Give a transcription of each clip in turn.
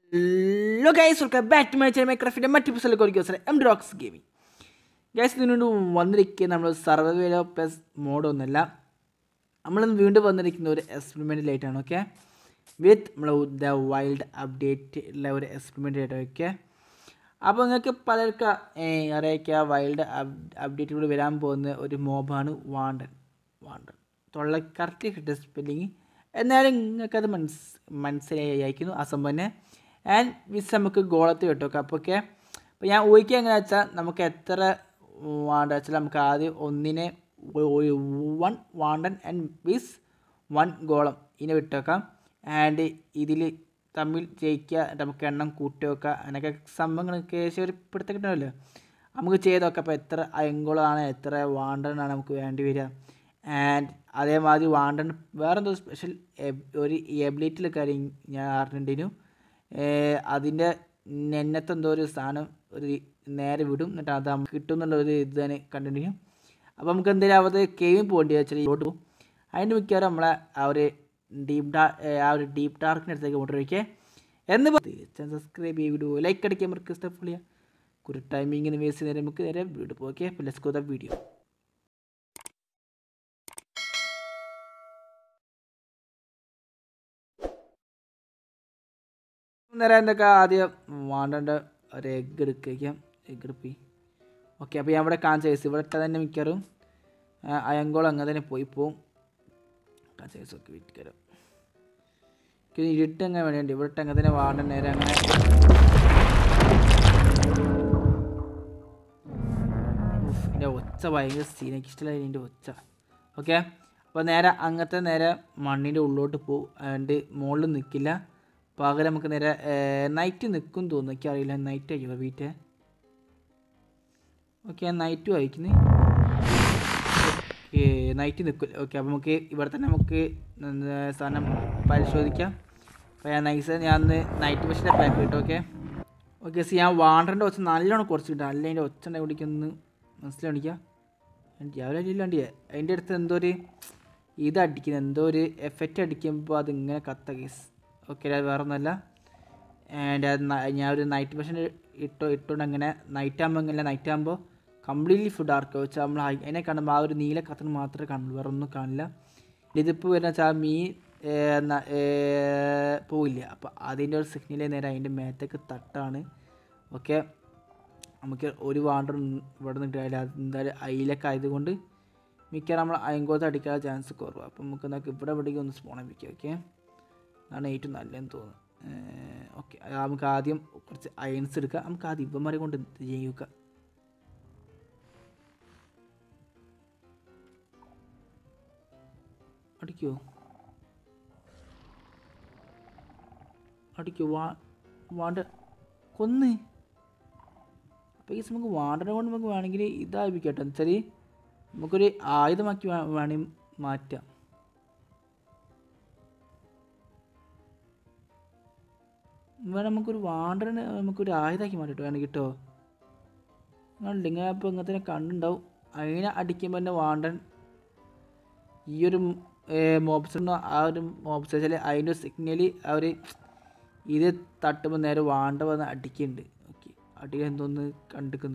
hello guys welcome back to my channel മൈക്രാഫ്റ്റിൻ്റെ മറ്റു പുസ്തകം ഒരു ദിവസം എം ഡോക്സ് ഗെയിമിംഗ് ഗൈസ് ഇതിനോട് വന്നിരിക്കുക നമ്മൾ സർവൈവൽ പ്ലസ് മോഡൊന്നുമല്ല നമ്മളിന്ന് വീണ്ടും വന്നിരിക്കുന്ന ഒരു എക്സ്പെരിമെൻറ്റിലായിട്ടാണ് ഓക്കെ വിത്ത് നമ്മൾ ദ വൈൽഡ് അപ്ഡേറ്റ് ഉള്ള ഒരു എക്സ്പെരിമെൻ്റ് ഓക്കെ അപ്പോൾ നിങ്ങൾക്ക് പലർക്കും അറിയിക്കുക വൈൽഡ് അപ്ഡേറ്റിലൂടെ വരാൻ പോകുന്ന ഒരു മോബാണ് വാണ്ടൻ വാണ്ടൻ തൊള്ള കറക്റ്റ് കിട്ടിയ സ്പെല്ലിങ് എന്നാലും നിങ്ങൾക്കത് മനസ് മനസ്സിലായി അയക്കുന്നു ആ സംഭവം തന്നെ ആൻഡ് വിസ് നമുക്ക് ഗോളത്ത് കിട്ടും അപ്പോൾ ഓക്കെ അപ്പോൾ ഞാൻ ഊഹിക്കുക എങ്ങനെ വെച്ചാൽ നമുക്ക് എത്ര വാണ്ട വെച്ചാൽ നമുക്ക് ആദ്യം ഒന്നിനെ one warden and with one golem ഇതിനെ വിട്ടേക്കാം ആൻഡ് ഇതിൽ തമ്മിൽ ജയിക്കുക നമുക്ക് എണ്ണം കൂട്ടി വെക്കുക അങ്ങനെയൊക്കെ സംഭവങ്ങളൊക്കെ ഏകദേശം ഒരു പിടുത്തം കിട്ടണമല്ലോ നമുക്ക് ചെയ്ത് നോക്കാം അപ്പോൾ എത്ര അയങ്കോളാണ് എത്ര വാണ്ടനാണ് നമുക്ക് വേണ്ടി വരിക ആൻഡ് അതേമാതിരി വാണ്ടൻ വേറെന്തോ സ്പെഷ്യൽ ഒരു എബിലിറ്റിയിൽ കാര്യം ഞാൻ അറിഞ്ഞിട്ടുണ്ടു അതിൻ്റെ നെന്നത്തെ എന്തോ ഒരു സാധനം ഒരു നേരെ വിടും എന്നിട്ട് അത് നമുക്ക് കിട്ടും എന്നുള്ള ഒരു ഇത് തന്നെ കണ്ടിന്യൂ അപ്പോൾ നമുക്ക് എന്തെങ്കിലും അത് കേവിൽ പോകേണ്ടി വെച്ചാൽ ഇങ്ങോട്ട് പോകും അതിൻ്റെ മിക്കവാറും നമ്മളെ ആ ഒരു ഡീപ്പ് ഡാ ആ ഒരു ഡീപ്പ് ഡാർക്കിൻ്റെ അടുത്തേക്ക് കൊണ്ടുവരികയെ എന്ന് സബ്സ്ക്രൈബ് ചെയ്യുക വീഡിയോ ലൈക്ക് അടിക്കാൻ നമുക്ക് സ്റ്റെപ്പ് ചെയ്യുക കുറേ ടൈമിങ്ങിന് വേസ്റ്റ് നേരം നമുക്ക് നേരെ വീഡിയോ പോകാം ഓക്കെ അപ്പോൾ ലെറ്റ്സ് ഗോ ദ വീഡിയോ നേരെ എന്തൊക്കെ ആദ്യം വാണ്ടേണ്ട ഒരു എഗ്ഗ് എടുക്കുക എഗ്ഗ് എടുപ്പി ഓക്കെ അപ്പോൾ ഞാൻ ഇവിടെ കാണിച്ച കേസ് ഇവിടെ ഇട്ട തന്നെ മിക്കവാറും അയങ്കോളം അങ്ങനെ തന്നെ പോയി പോവും കാണിച്ച കേസ് ഒക്കെ വിൽക്കരും ഇരുട്ട് അങ്ങനെ വേണ്ടിയുണ്ട് ഇവിടെ ഇട്ട് അങ്ങനെ തന്നെ വാണ്ട നേരെ അങ്ങനെ എൻ്റെ ഒച്ച ഭയങ്കര സീനൊക്കെ ഇഷ്ടമായി എൻ്റെ ഒച്ച ഓക്കെ അപ്പോൾ നേരെ അങ്ങനത്തെ നേരെ മണ്ണിൻ്റെ ഉള്ളോട്ട് പോകും അതുകൊണ്ട് മുകളിൽ നിൽക്കില്ല പകരം നമുക്ക് നേരെ നൈറ്റ് നിൽക്കും തോന്നുന്നു എനിക്ക് അറിയില്ല നൈറ്റ് ആയിരിക്കും വീട്ടെ ഓക്കെ നൈറ്റും അയക്കുന്നത് ഓക്കെ നൈറ്റ് നിൽക്കില്ല ഓക്കെ അപ്പോൾ നമുക്ക് ഇവിടെ തന്നെ നമുക്ക് സാധനം പരിശോധിക്കാം അപ്പോൾ ഞാൻ നൈസ് ഞാൻ ഒന്ന് നൈറ്റ് മെഷീൻ്റെ പാക്ക് കിട്ടും ഓക്കെ ഓക്കെ സി ഞാൻ വാണ്ടറിൻ്റെ ഒച്ച നല്ലോണം കുറച്ച് കിട്ടും അല്ല അതിൻ്റെ ഒച്ച ഉണ്ടെങ്കിൽ കുടിക്കൊന്ന് മനസ്സിലാണിക്കുക രാവിലെ ഇല്ലാണ്ടിയേ അതിൻ്റെ അടുത്ത് എന്തോ ഒരു ഇത് അടിക്കുന്നത് എന്തോ ഒരു എഫക്റ്റ് അടിക്കുമ്പോൾ അതിങ്ങനെ കത്ത കേസ് ഓക്കെ അത് വേറെ ഒന്നുമല്ല ആൻഡ് അത് ഞാൻ ഒരു നൈറ്റ് മെഷീൻ ഇട്ടോ ഇട്ടുകൊണ്ട് അങ്ങനെ നൈറ്റ് ആകുമ്പോൾ അങ്ങനെ നൈറ്റ് ആകുമ്പോൾ കംപ്ലീറ്റ്ലി ഫുഡ് ആർക്ക് വെച്ചാൽ നമ്മൾ അതിനെ കാണുമ്പോൾ ആ ഒരു നീല കത്തിന് മാത്രമേ കാണുള്ളൂ വേറെ ഒന്നും കാണില്ല ഇതിപ്പോൾ വരുന്ന വെച്ചാൽ മീൻ പോവില്ല അപ്പോൾ അതിൻ്റെ ഒരു സിഗ്നലേ നേരെ അതിൻ്റെ മേത്തേക്ക് തട്ടാണ് ഓക്കെ നമുക്ക് ഒരു വാണ്ടർ ഇവിടെ നിന്നിട്ട് അത് എന്തായാലും അയിലൊക്കെ ആയതുകൊണ്ട് മിക്ക നമ്മൾ അയങ്കോത്ത് അടിക്കാനുള്ള ചാൻസ് കുറവ് അപ്പം നമുക്ക് എന്നാൽ ഇവിടെ ഇവിടേക്ക് ഒന്ന് സ്പോൺ വയ്ക്കാം ഓക്കെ അതാണ് ഏറ്റവും നല്ലതെന്ന് തോന്നുന്നു ഓക്കെ നമുക്ക് ആദ്യം കുറച്ച് അയൺസ് എടുക്കുക നമുക്ക് ആദ്യം ഇവന്മാരെ കൊണ്ട് ചെയ്യുക അടിക്കോ അടിക്കോ വാ വാണ്ട കൊന്ന് അപ്പോൾ ഈ നമുക്ക് വാണ്ടനെ കൊണ്ട് നമുക്ക് വേണമെങ്കിൽ ഇതായിപ്പിക്കട്ടെ എന്നുവെച്ചാൽ നമുക്കൊരു ആയുധമാക്കി വേണമെങ്കിൽ മാറ്റാം വേണം നമുക്കൊരു വാണ്ടറിന് നമുക്കൊരു ആയുധമാക്കി മാറ്റിട്ട് വേണം കേട്ടോ നിങ്ങളുണ്ട് ഇങ്ങനെ ഇപ്പോൾ ഇങ്ങനത്തെ കണ്ടുണ്ടാവും അതിനെ അടിക്കുമ്പോൾ തന്നെ വാണ്ടൻ ഈ ഒരു മോബ്സ് ആ ഒരു മോബ്സ് വെച്ചാൽ അതിൻ്റെ സിഗ്നൽ അവർ ഇത് തട്ടുമ്പോൾ നേരെ വാണ്ട വന്ന് അടിക്കുന്നുണ്ട് ഓക്കെ അടിക്കാൻ എന്തോന്ന് കണ്ടിക്കുന്നു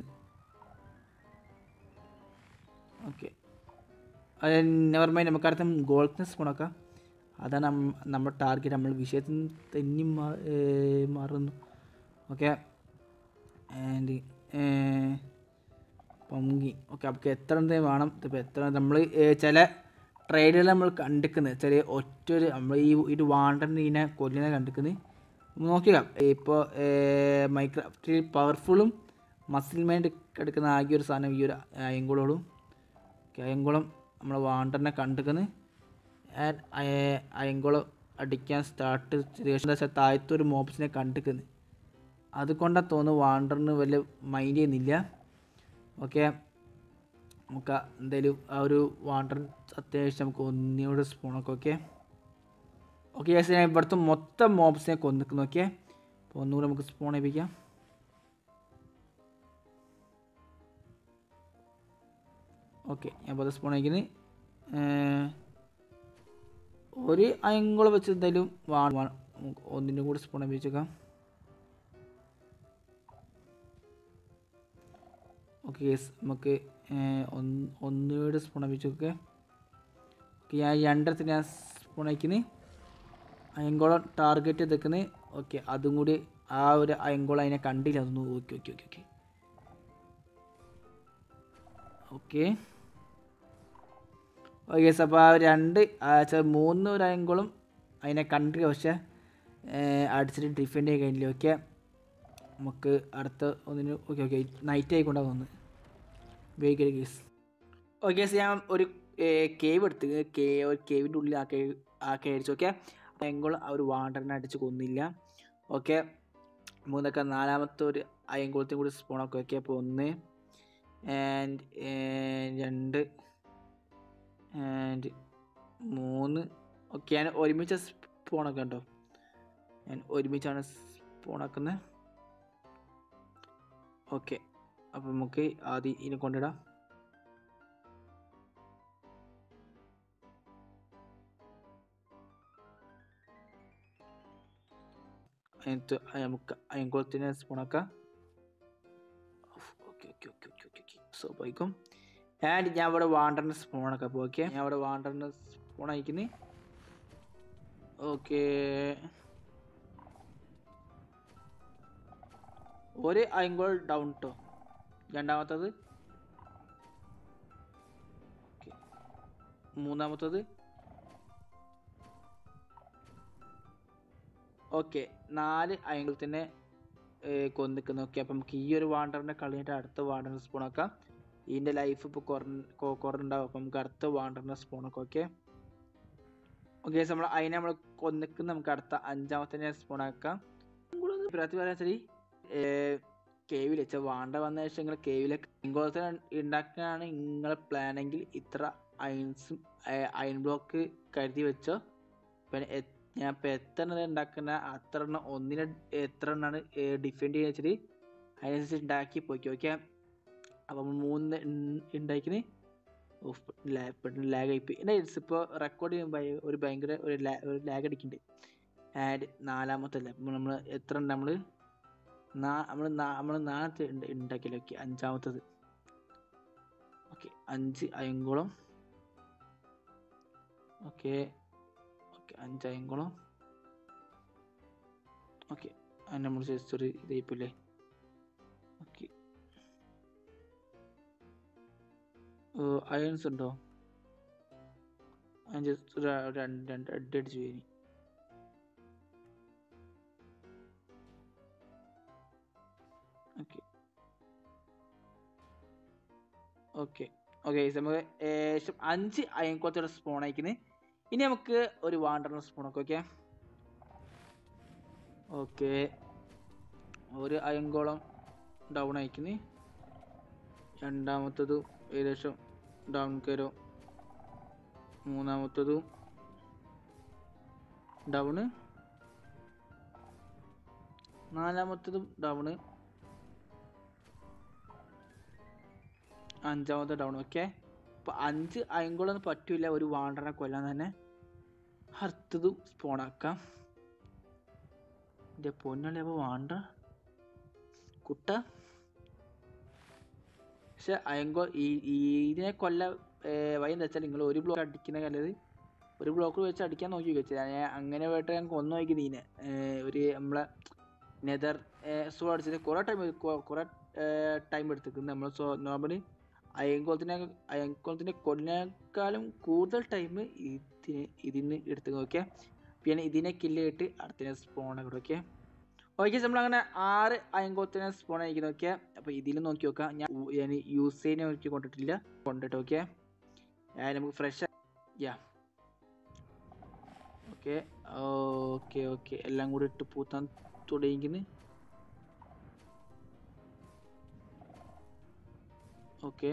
ഓക്കെ നെവർ മൈൻഡ് നമുക്ക് അടുത്ത ഗോൾഡ്നെസ് സ്പൂണാക്കാം അതാണ് നമ്മുടെ ടാർഗറ്റ് നമ്മൾ വിഷയത്തിൽ തെന്നി മാറുന്നു ഓക്കെ ആൻഡ് പൊങ്കി ഓക്കെ അപ്പോൾ എത്ര എന്തെങ്കിലും വേണം ഇപ്പോൾ എത്ര നമ്മൾ ചില ട്രേഡുകൾ നമ്മൾ കണ്ടിക്കുന്നത് ചെറിയ ഒറ്റ ഒരു നമ്മൾ ഈ ഒരു വാണ്ടറിന് ഇതിനെ കൊല്ലിനെ കണ്ടിക്കുന്നത് നോക്കുക ഇപ്പോൾ മൈക്രാഫ്റ്റിൽ പവർഫുള്ളും മസിൽ മൈൻഡ് എടുക്കുന്ന ആകെ ഒരു സാധനം ഈ ഒരു അയങ്കുളോളും അയങ്കുളം നമ്മൾ വാണ്ടറിനെ കണ്ടിക്കുന്നത് അയങ്കോളം അടിക്കാൻ സ്റ്റാർട്ട് ശേഷം വെച്ചാൽ താഴത്തെ ഒരു മോപ്സിനെ കണ്ടിക്കുന്നത് അതുകൊണ്ടാണ് തോന്നുന്നു വാണ്ടറിന് വലിയ മൈൻഡ് ചെയ്യുന്നില്ല ഓക്കെ നമുക്ക് എന്തായാലും ആ ഒരു വാണ്ടർ അത്യാവശ്യം നമുക്ക് ഒന്നിനോട് സ്പൂണൊക്കെ ഓക്കെ ഓക്കെ ഞാൻ ഇവിടുത്തെ മൊത്തം മോബ്സിനെ കൊന്നിക്കുന്നു ഓക്കെ അപ്പോൾ ഒന്നുകൂടെ നമുക്ക് സ്പൂൺ ഏൽപ്പിക്കാം ഓക്കെ ഞാൻ പത്ത് സ്പൂൺ അയക്കുന്നത് ഒരു അയങ്കോളം വെച്ച് എന്തായാലും വാ ഒന്നിൻ്റെ കൂടെ സ്പൂൺ ഉപയോഗിച്ചേക്കാം ഓക്കെ യെസ് നമുക്ക് ഏർ, ഒന്ന് ഒന്നുകൂടെ സ്പൂൺ വെച്ചൊക്കെ ഓക്കെ ഞാൻ രണ്ടരത്തിന് ഞാൻ സ്പൂൺ അയക്കുന്നത് അയങ്കോളം ടാർഗറ്റ് എടുക്കുന്നത് ഓക്കെ അതും കൂടി ആ ഒരു അയങ്കോളം അതിനെ കണ്ടില്ല അതൊന്ന് okay okay okay okay okay okay അപ്പോൾ ആ രണ്ട് ആ, ചെ- മൂന്ന് ഒരു അയങ്കോളം അതിനെ കണ്ടില്ല പക്ഷേ ഏർ, അടിച്ചിട്ട് ഡിഫെൻഡ് ചെയ്യാൻ കഴിഞ്ഞില്ല ഓക്കെ നമുക്ക് അടുത്ത ഒന്നിന് ഓക്കെ ഓക്കെ നൈറ്റ് ആയിക്കൊണ്ടാണ് തോന്നുന്നത് വേഗം കേസ് ഓക്കെ ഗൈസ് ഞാൻ ഒരു കേവ് എടുത്ത് കേ ഒരു കേവിൻ്റെ ഉള്ളിൽ ആ കേവ് ആ കയറിച്ചു ഓക്കെ അയങ്കോളം ആ ഒരു വാണ്ടറിനെ അടിച്ച് കൊന്നില്ല ഓക്കെ മൂന്നൊക്കെ നാലാമത്തെ ഒരു അയങ്കോളത്തെയും കൂടി സ്പൂണൊക്കെ ഓക്കെ അപ്പോൾ ഒന്ന് ആൻഡ് രണ്ട് ആൻഡ് മൂന്ന് ഓക്കെ ഞാൻ ഒരുമിച്ച് സ്പൂണൊക്കെ ഉണ്ടോ ഞാൻ ഒരുമിച്ചാണ് സ്പൂണാക്കുന്നത് ഓക്കെ അപ്പം നമുക്ക് ആദ്യം ഇതിനെ കൊണ്ടിടാം അതിനകത്ത് നമുക്ക് അയൻകുളത്തിന് സ്പൂണാക്കാം okay okay okay okay okay okay സ്വാഭാവികം ആൻഡ് ഞാൻ ഇവിടെ വാണ്ടറിന് സ്പൂണൊക്കെ അപ്പോൾ ഓക്കെ ഞാൻ ഇവിടെ വാണ്ടറിന് സ്പൂൺ അയക്കുന്നത് ഓക്കെ ഒരു അയങ്കോൾ ഡൗൺ കേട്ടോ രണ്ടാമത്തത് ഓക്കെ മൂന്നാമത്തത് ഓക്കെ നാല് അയങ്കിൽ തന്നെ കൊന്നിക്കുന്നു ഓക്കെ അപ്പം നമുക്ക് ഈ ഒരു വാണ്ടറിനെ കളഞ്ഞിട്ട് അടുത്ത വാണ്ടറിന് സ്പൂൺ ആക്കാം ഇതിൻ്റെ ലൈഫ് ഇപ്പോൾ കുറഞ്ഞ കുറഞ്ഞുണ്ടാവും അപ്പം നമുക്ക് അടുത്ത വാണ്ടറിന് സ്പൂണൊക്കെ ഓക്കെ ഓക്കെ നമ്മൾ അതിനെ നമ്മൾ കൊന്നിക്കുന്ന നമുക്ക് അടുത്ത അഞ്ചാമത്തെ സ്പൂൺ ആക്കാം പ്രതി പറയാൻ ശരി കേവിൽ വെച്ചാൽ വാണ്ട വന്ന ശേഷം നിങ്ങൾ കേവിലെ ഇങ്ങോളത്തെ ഉണ്ടാക്കാനാണ് നിങ്ങളെ പ്ലാൻ എങ്കിൽ ഇത്ര അയൺസും അയൺ ബ്ലോക്ക് കരുതി വെച്ചോ പിന്നെ എ- ഞാൻ ഇപ്പം എത്ര എണ്ണം ഉണ്ടാക്കുന്ന അത്ര എണ്ണം ഒന്നിനെ എത്ര എണ്ണമാണ് ഡിഫെൻഡ് ചെയ്യുക വെച്ചിട്ട് അതിനനുസരിച്ച് ഉണ്ടാക്കി പോയിക്കോ ഓക്കെ അപ്പം മൂന്ന് ഉണ്ടാക്കിന് പെട്ടെന്ന് ലാഗ് ആയിപ്പോയി എൻ്റെ ഇപ്പോൾ റെക്കോർഡ് ചെയ്യുമ്പോൾ ഒരു ഭയങ്കര ഒരു ലാ ഒരു ലാഗ് അടിക്കുന്നുണ്ട് ആൻഡ് നാലാമത്തെ അല്ല നമ്മൾ എത്ര ഉണ്ട് നമ്മൾ നമ്മൾ നമ്മൾ നാളത്തെ ഉണ്ടാക്കിയല്ലോ ഓക്കെ അഞ്ചാമത്തത് ഓക്കെ അഞ്ച് അയങ്കോളം ഓക്കെ ഓക്കെ അഞ്ച് അയങ്കോളം ഓക്കെ അത് നമ്മൾ ജസ്റ്റ് ഒരു ഇതായിപ്പോലെ ഓക്കെ അയൺസ് ഉണ്ടോ ഞാൻ ജസ്റ്റ് ഒരു രണ്ട് രണ്ട് അടി അടിച്ച് പോയി ഓക്കെ ഓക്കെ ഓക്കെ നമുക്ക് ഏകദേശം അഞ്ച് അയൻകോത്തോടെ സ്പൂൺ അയക്കുന്നത് ഇനി നമുക്ക് ഒരു വാണ്ടറിന് സ്പൂണൊക്കെ ഓക്കെ ഓക്കെ ഒരു അയങ്കോളം ഡൗൺ അയക്കുന്നത് രണ്ടാമത്തതും ഏകദേശം ഡൗൺ കയറും മൂന്നാമത്തതും ഡൗണ് നാലാമത്തതും ഡൗണ് അഞ്ചാമത്തെ ഡൗൺ ഓക്കെ അപ്പൊ അഞ്ച് അയങ്കോളൊന്നും പറ്റൂല ഒരു വാണ്ടറിനെ കൊല്ലാൻ തന്നെ അടുത്തതും സ്പോണാക്കാം എൻ്റെ പൊന്നല്ലേ അപ്പോൾ വാണ്ട കുട്ട പക്ഷെ അയങ്കോ ഈ ഈ ഇതിനെ കൊല്ല വഴി എന്താ വെച്ചാൽ നിങ്ങൾ ഒരു ബ്ലോക്ക് അടിക്കുന്ന നല്ലത് ഒരു ബ്ലോക്ക് വെച്ച് അടിക്കാൻ നോക്കി വെച്ചാൽ ഞാൻ അങ്ങനെ പോയിട്ട് ഞാൻ കൊന്നു നോക്കി നീനെ ഒരു നമ്മളെ നെതർ സോ അടിച്ചത് കുറേ ടൈം കുറേ ടൈം എടുത്തിരിക്കുന്നത് നമ്മൾ സോ നോർമലി അയങ്കോളത്തിനെ അയങ്കോളത്തിനെ കൊല്ലിനേക്കാളും കൂടുതൽ ടൈം ഇതിന് ഇതിന് എടുത്ത് നോക്കിയാൽ പിന്നെ ഇതിനെ കില്ല് ചെയ്തിട്ട് അടുത്തതിനെ സ്പോൺ ആക്കി ഓക്കെ ഓക്കെ നമ്മൾ അങ്ങനെ ആറ് അയങ്കോളത്തിനെ സ്പോൺ ആക്കി നോക്കിയാൽ അപ്പോൾ ഇതിൽ നോക്കി നോക്കാം ഞാൻ ഉ- ഞാൻ യൂസ് ചെയ്യുന്ന നോക്കി കൊണ്ടിട്ടില്ല കൊണ്ടിട്ട് ഓക്കെ നമുക്ക് fresh yeah okay okay okay എല്ലാം കൂടി ഇട്ട് പൂത്താൻ തുടങ്ങിക്കുന്നു ഓക്കെ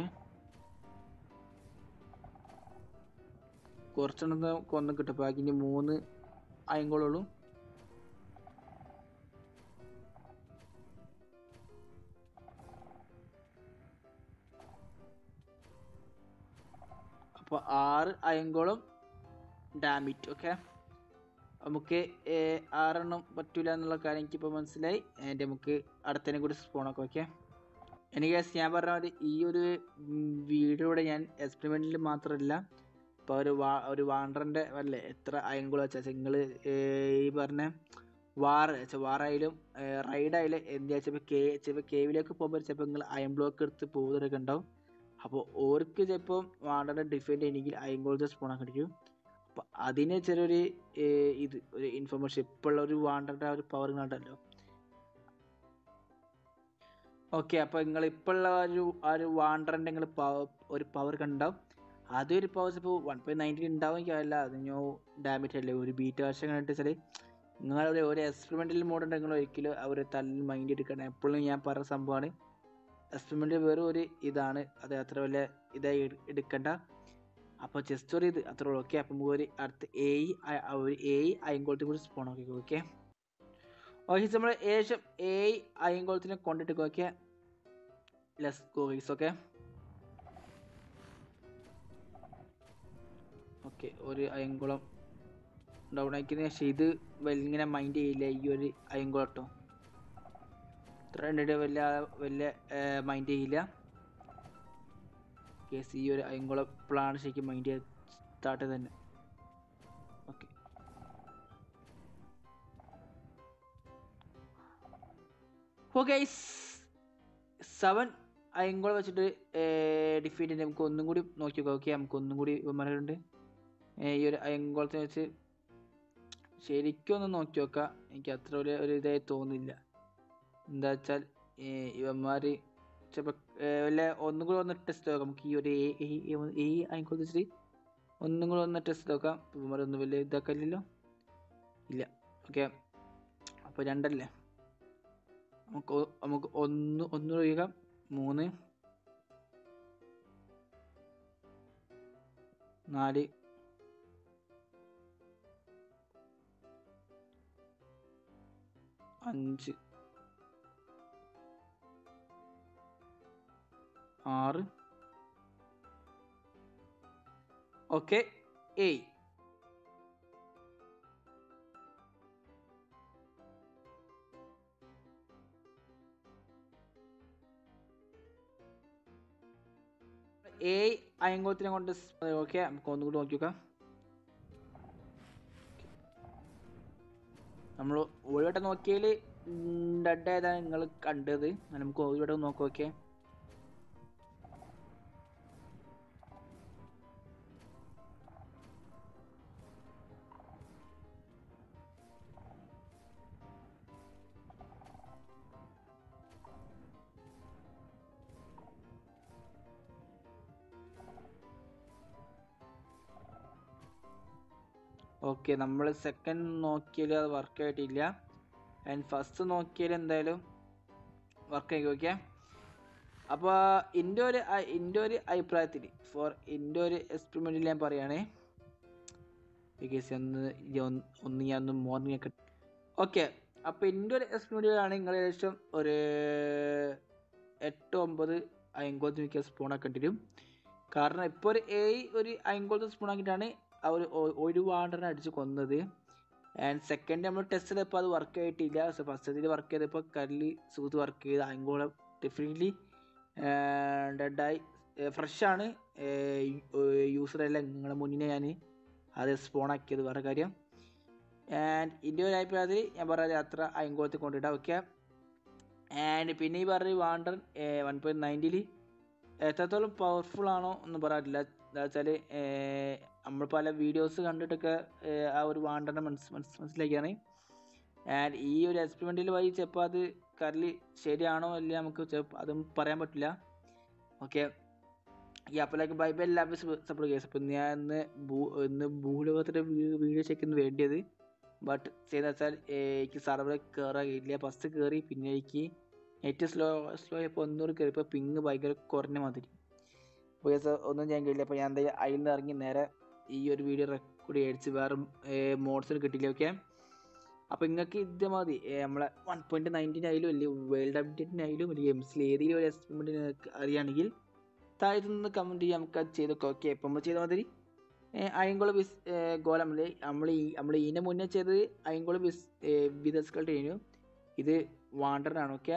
കുറച്ചെണ്ണം കൊന്ന് കിട്ടും ബാക്കി ഇനി മൂന്ന് അയങ്കോളുള്ളൂ അപ്പോൾ ആറ് അയങ്കോളം ഡാമിറ്റ് ഓക്കെ നമുക്ക് ഏർ, ആറെണ്ണം പറ്റൂല എന്നുള്ള കാര്യം എനിക്കിപ്പോൾ മനസ്സിലായി അതിൻ്റെ നമുക്ക് അടുത്തതിനെ കൂടി സ്പൂണൊക്കെ ഓക്കെ എനിക്ക് ഞാൻ പറഞ്ഞ മാതിരി ഈ ഒരു വീഡിയോയുടെ ഞാൻ എക്സ്പെരിമെൻറ്റിൽ മാത്രമല്ല ഇപ്പോൾ ഒരു വാ ഒരു വാണ്ടറിൻ്റെ അല്ലേ എത്ര അയങ്കുൾ വെച്ചാൽ നിങ്ങൾ ഈ പറഞ്ഞ വാർ വെച്ചാൽ വാറായാലും റൈഡായാലും എന്ത് ചിലപ്പോൾ കേ ചിലപ്പോൾ കേവിലേക്ക് പോകുമ്പോൾ ചിലപ്പോൾ നിങ്ങൾ അയൺ ബ്ലോക്ക് എടുത്ത് പോകുന്നവരൊക്കെ ഉണ്ടാവും അപ്പോൾ ഓർക്ക് ചിലപ്പോൾ വാണ്ടറിനെ ഡിഫെൻഡ് ചെയ്യണമെങ്കിൽ അയൺ ഗോൾഡ് സ്പൂൺ ആക്കി അപ്പോൾ അതിന് ചെറിയൊരു ഇത് ഒരു ഇൻഫർമേഷൻ ഇപ്പോഴുള്ള ഒരു വാണ്ടറിൻ്റെ ആ ഒരു പവർ കണ്ടല്ലോ ഓക്കെ അപ്പോൾ നിങ്ങൾ ഇപ്പോഴുള്ള ഒരു ആ ഒരു വാണ്ടറിൻ്റെ നിങ്ങൾ ഒരു പവർ കണ്ടാവും അതൊരു പവർ ഇപ്പോൾ വൺ പോയിന്റ് നയൻറ്റീൻ ഉണ്ടാവുമെങ്കിൽ അല്ല അത് ഞാൻ ഡാമേജ് അല്ലേ ഒരു ബീറ്റ് വർഷം കണ്ടിട്ട് വെച്ചാൽ നിങ്ങളുടെ ഒരു എക്സ്പെരിമെൻ്റൽ മോഡ് ഉണ്ടെങ്കിൽ ഒരിക്കലും അവർ തല്ലിൽ മൈൻഡ് എടുക്കണം എപ്പോഴും ഞാൻ പറഞ്ഞ സംഭവമാണ് എക്സ്പെരിമെൻ്റ് വെറും ഒരു ഇതാണ് അത് അത്ര വലിയ ഇതായി എടുക്കണ്ട അപ്പോൾ ജസ്റ്റ് ഒരു ഇത് അത്ര ഉള്ളൂ ഓക്കെ അപ്പം ഒരു അടുത്ത് എ ഒരു എ അയങ്കോളത്തെ കൂടി സ്പോൺ ആക്കി ഓക്കെ ഓക്കെ നമ്മൾ ഏകദേശം എ അയങ്കോളത്തിനെ കൊണ്ടിട്ട് okay let's go guys okay okay ഒരു അയങ്കുളം ഡൗൺ ആക്കിയതിന് ശേഷം ഇത് വലിയ മൈൻഡ് ചെയ്യില്ല ഈ ഒരു അയങ്കുളം കേട്ടോ ഇത്ര കണ്ടിട്ട് വലിയ വലിയ മൈൻഡ് ചെയ്യില്ല കേസ് ഈ ഒരു അയങ്കുളം പ്ലാൻ ശരിക്കും മൈൻഡ് ചെയ്ത് സ്റ്റാർട്ട് തന്നെ ഓക്കെ ഓക്കെ സെവൻ അയങ്കോളം വെച്ചിട്ട് ഡിഫീറ്റ് നമുക്ക് ഒന്നും കൂടി നോക്കി നോക്കാം ഓക്കെ നമുക്ക് ഒന്നും കൂടി വിമാനമുണ്ട് ഈ ഒരു അയങ്കോളത്തെ വെച്ച് ശരിക്കും ഒന്ന് നോക്കി നോക്കാം എനിക്ക് അത്ര വലിയ ഒരു ഇതായി തോന്നുന്നില്ല എന്താ വെച്ചാൽ ഇവന്മാർ ചിലപ്പോൾ വല്ല ഒന്നും കൂടി ഒന്ന് ടെസ്റ്റ് നോക്കാം നമുക്ക് ഈ ഒരു ഈ അയങ്കോളത്തെ വെച്ചിട്ട് ഒന്നും കൂടി ഒന്ന് ടെസ്റ്റ് നോക്കാം ഇവന്മാരൊന്നും വലിയ ഇതാക്കല്ലോ ഇല്ല ഓക്കെ അപ്പോൾ രണ്ടല്ലേ നമുക്ക് നമുക്ക് ഒന്ന് ഒന്ന് ഒഴിക്കാം മൂന്ന് നാല് അഞ്ച് ആറ് ഓക്കെ ഏയ് എ അയങ്കോത്തിനെ കൊണ്ട് ഓക്കെ നമുക്ക് ഒന്നും കൂടി നോക്കി നോക്കാം നമ്മൾ ഒരു വട്ടം നോക്കിയാൽ ഡഡ് ഏതാണ് നിങ്ങൾ കണ്ടത് നമുക്ക് ഒരു വട്ടം നോക്കാം ഓക്കെ ഓക്കെ നമ്മൾ സെക്കൻഡ് നോക്കിയാൽ അത് വർക്ക് ആയിട്ടില്ല ആൻഡ് ഫസ്റ്റ് നോക്കിയാൽ എന്തായാലും വർക്ക് ആയി ഓക്കെ അപ്പോൾ എൻ്റെ ഒരു എൻ്റെ ഒരു അഭിപ്രായത്തിൽ ഫോർ എൻ്റെ ഒരു എക്സ്പെരിമെൻറ്റിൽ ഞാൻ പറയുകയാണേ ബിക്കോസ് ഒന്ന് ഒന്ന് ഞാൻ ഒന്ന് മോർണിംഗ് ഒക്കെ ഓക്കെ അപ്പോൾ എൻ്റെ ഒരു എക്സ്പെരിമെൻറ്റിലാണ് നിങ്ങൾ ഏകദേശം ഒരു എട്ട് ഒമ്പത് അയങ്കോളത്ത് മിക്ക സ്പൂൺ ആക്കേണ്ടി വരും കാരണം ഇപ്പോൾ ഒരു എ ഒരു അയങ്കോളത്ത് സ്പൂൺ ആക്കിയിട്ടാണ് ആ ഒരു ഒരു വാണ്ടറിനെ അടിച്ച് കൊന്നത് ആൻഡ് സെക്കൻഡ് നമ്മൾ ടെസ്റ്റ് ചെയ്തപ്പോൾ അത് വർക്ക് ആയിട്ടില്ല സോ ഫസ്റ്റ് വർക്ക് ചെയ്തപ്പോൾ കല്ല് സൂത്ത് വർക്ക് ചെയ്ത് അയങ്കോളം ഡെഫിനറ്റ്ലി ഡെഡായി ഫ്രഷാണ് യൂസർ അല്ല നിങ്ങളുടെ മുന്നിനെ ഞാൻ അത് സ്പോൺ ആക്കിയത് വേറെ കാര്യം ആൻഡ് ഇതിൻ്റെ ഒരു അഭിപ്രായത്തിൽ ഞാൻ പറഞ്ഞത് അത്ര അയങ്കോളത്തിൽ കൊണ്ടിടാം ഓക്കെ ആൻഡ് പിന്നെ ഈ പറഞ്ഞ വാണ്ടർ വൺ പോയിൻറ്റ് നയൻറ്റിൽ എത്രത്തോളം പവർഫുൾ ആണോ എന്ന് പറയാറില്ല എന്താ വെച്ചാൽ നമ്മൾ പല വീഡിയോസ് കണ്ടിട്ടൊക്കെ ആ ഒരു വാണ്ടറിനെ മനസ് മനസ് മനസ്സിലാക്കിയാണ് ആൻഡ് ഈ ഒരു എക്സ്പെരിമെൻറ്റിൽ വഴി ചിലപ്പോൾ അത് കറലി ശരിയാണോ അല്ല നമുക്ക് ചിലപ്പോൾ അതും പറയാൻ പറ്റില്ല ഓക്കെ ഈ അപ്പോഴേക്ക് ബൈബിൾ എല്ലാവരും സപ്പോർട്ട് കേസ് അപ്പോൾ ഞാൻ ഇന്ന് ഭൂ ഇന്ന് ഭൂലോകത്തിൻ്റെ വീഡിയോ ചെക്കുന്ന വേണ്ടിയത് ബട്ട് ചെയ്യുന്ന വെച്ചാൽ എനിക്ക് സർവർ കയറാൻ കഴിയില്ല ഫസ്റ്റ് കയറി പിന്നെ എനിക്ക് നെറ്റ് സ്ലോ സ്ലോ ആയപ്പോൾ ഒന്നുകൂടി കയറിയപ്പോൾ പിങ് ഭയങ്കര കുറഞ്ഞ മാതിരി അപ്പോൾ ഒന്നും ചെയ്യാൻ കഴിയില്ല അപ്പോൾ ഞാൻ എന്താ അതിൽ നിന്ന് ഇറങ്ങി നേരെ ഈ ഒരു വീഡിയോ റെക്കോർഡ് അടിച്ച് വേറെ മോഡ്സിന് കിട്ടില്ല ഓക്കെ അപ്പോൾ നിങ്ങൾക്ക് ഇത് മതി നമ്മളെ വൺ പോയിൻറ്റ് നയൻറ്റീൻ ആയാലും അല്ലെങ്കിൽ വേൾഡ് അപ്ഡേറ്റിനായാലും അല്ലെങ്കിൽ എം സിയിൽ ഏതെങ്കിലും ഒരു എക്സ്പെരിമെൻറ്റ് നിങ്ങൾക്ക് അറിയുകയാണെങ്കിൽ താഴത്തു നിന്ന് കമൻറ്റ് ചെയ്യാം നമുക്ക് അത് ചെയ്തൊക്കെ ഓക്കെ ഇപ്പം നമ്മൾ ചെയ്ത മാതിരി അയങ്കോള ബിസ് ഗോലമിൽ നമ്മൾ ഈ നമ്മൾ ഇതിൻ്റെ മുന്നേ ചെയ്തത് അയങ്കോള ബിസ് ബിദസ്കൾ കഴിഞ്ഞു ഇത് വാണ്ടറിനാണ് ഓക്കെ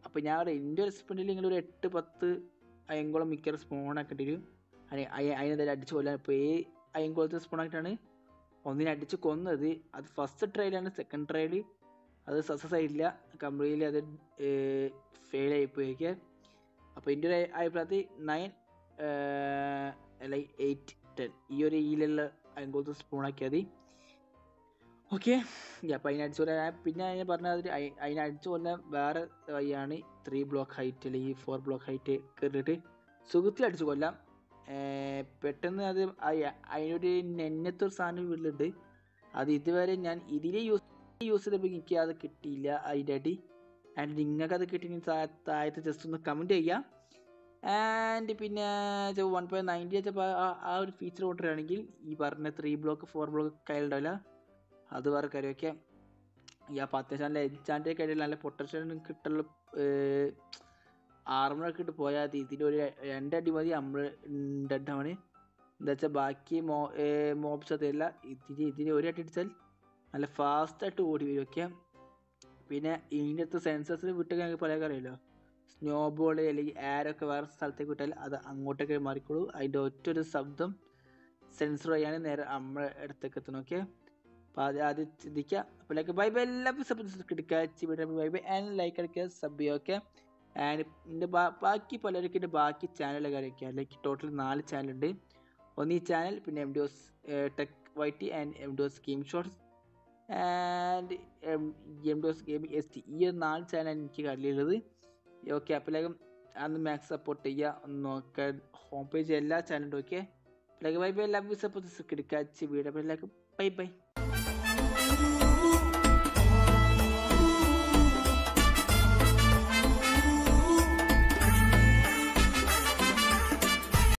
അപ്പോൾ ഞാൻ ഒരു എൻ്റെ ഒരു സ്പെൻഡിൽ ഇങ്ങനെ ഒരു എട്ട് പത്ത് അയങ്കോളം മിക്ക സ്പൂണൊക്കെ ഇട്ടിട്ട് അതിനെന്തായാലും അടിച്ച് കൊല്ലാൻ ഇപ്പോൾ ഈ അയങ്കോളത്തെ സ്പൂണായിട്ടാണ് ഒന്നിനെ അടിച്ച് കൊന്നത് അത് ഫസ്റ്റ് ട്രയലാണ് സെക്കൻഡ് ട്രയൽ അത് സക്സസ് ആയിട്ടില്ല കംപ്ലീറ്റ്ലി അത് ഫെയിൽ ആയിപ്പോയിരിക്കുക അപ്പോൾ എൻ്റെ ഒരു അഭിപ്രായത്തിൽ നയൻ അല്ലെങ്കിൽ എയ്റ്റ് ടെൻ ഈ ഒരു ഈലുള്ള അയങ്കോളത്തെ സ്പൂണാക്കിയാൽ മതി ഓക്കെ അപ്പോൾ അതിനെ അടിച്ചു കൊല്ലാൻ പിന്നെ അതിനെ പറഞ്ഞാൽ അതിന് അതിനെ അടിച്ചു കൊല്ലാൻ വേറെ വഴിയാണ് ത്രീ ബ്ലോക്ക് ഹൈറ്റ് അല്ലെങ്കിൽ ഫോർ ബ്ലോക്ക് ഹൈറ്റ് കയറിയിട്ട് സുഖത്തിൽ അടിച്ചു കൊല്ലാം പെട്ടെന്ന് അത് അതിനൊരു നെന്നത്തൊരു സാധനം വീട്ടിലുണ്ട് അത് ഇതുവരെ ഞാൻ ഇതിൽ യൂസ് യൂസ് ചെയ്തപ്പോൾ എനിക്ക് അത് കിട്ടിയില്ല അതിൻ്റെ അടി ആൻഡ് നിങ്ങൾക്ക് അത് കിട്ടി താഴത്തെ ജസ്റ്റ് ഒന്ന് കമൻറ്റ് ചെയ്യാം ആൻഡ് പിന്നെ വൺ പോയിൻറ്റ് നയൻറ്റി വെച്ചപ്പോൾ ആ ഒരു ഫീച്ചർ കൊണ്ടുവരികയാണെങ്കിൽ ഈ പറഞ്ഞ ത്രീ ബ്ലോക്ക് ഫോർ ബ്ലോക്ക് കയ്യിലുണ്ടാവില്ല അത് വേറെ കാര്യമൊക്കെ ഈ അപ്പോൾ അത്യാവശ്യം നല്ല എജാൻ്റെ കയ്യിൽ നല്ല പൊട്ടൻഷ്യൽ കിട്ടുള്ള ആർമറൊക്കെ ഇട്ട് പോയാൽ മതി ഇതിലൊരു രണ്ടടി മതി നമ്മൾ ഡെഡാണ് എന്താ വെച്ചാൽ ബാക്കി മോ മോബ്സ് അതല്ല ഇതിന് ഇതിന് ഒരു അടി അടിച്ചാൽ നല്ല ഫാസ്റ്റായിട്ട് ഓടി വരും ഒക്കെ പിന്നെ ഇതിൻ്റെ അടുത്ത് സെൻസേഴ്സിൽ വിട്ടൊക്കെ ഞങ്ങൾക്ക് പറയാൻ അറിയാമല്ലോ സ്നോ ബോൾ അല്ലെങ്കിൽ ആരൊക്കെ വേറെ സ്ഥലത്തേക്ക് വിട്ടാൽ അത് അങ്ങോട്ടേക്ക് മാറിക്കോളൂ അതിൻ്റെ ഒറ്റൊരു ശബ്ദം സെൻസർ വഴിയാണ് നേരെ നമ്മുടെ അടുത്തേക്ക് എത്തണം ഓക്കെ അപ്പോൾ അത് ആദ്യം ചിന്തിക്കുക അപ്പോൾ ലൈക്ക് ബൈ ബൈ എല്ലാവർക്കും സബ് എടുക്കുക ബൈ ബൈ ആൻഡ് ലൈക്ക് അടിക്കുക സബ് ചെയ്യുക ഓക്കെ ആൻഡ് എൻ്റെ ബാക്കി പലർക്കും എൻ്റെ ബാക്കി ചാനൽ കാര്യമൊക്കെ ലൈക്ക് ടോട്ടൽ നാല് ചാനലുണ്ട് ഒന്ന് ഈ ചാനൽ പിന്നെ M D OS tech Y T and M D OS game shorts and M D OS gaming S T ഈ ഒരു നാല് ചാനൽ എനിക്ക് കയ്യിലുള്ളത് ഓക്കെ അപ്പോഴേക്കും അന്ന് മാക്സ് സപ്പോർട്ട് ചെയ്യുക ഒന്ന് നോക്കാൻ ഹോം പേജ് എല്ലാ ചാനലും okay like bye bye love support എടുക്കുക വീഡിയോ ബൈ ബൈ